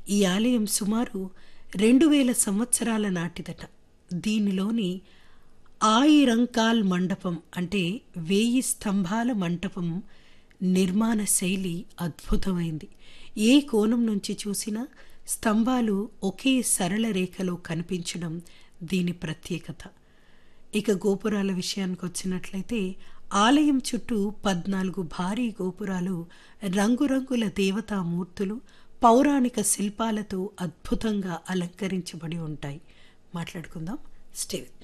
ఈ ఆలయం సుమారు రెండు వేల సంవత్సరాల నాటిదట దీనిలోని ఆయిరంకాల్ మండపం అంటే వేయి స్తంభాల మంటపం నిర్మాణ శైలి అద్భుతమైంది ఏ కోణం నుంచి చూసినా స్తంభాలు ఒకే సరళ రేఖలో కనిపించడం దీని ప్రత్యేకత ఇక గోపురాల విషయానికి వచ్చినట్లయితే ఆలయం చుట్టూ పద్నాలుగు భారీ గోపురాలు రంగురంగుల దేవతామూర్తులు పౌరాణిక శిల్పాలతో అద్భుతంగా అలంకరించబడి ఉంటాయి మాట్లాడుకుందాం స్టే విత్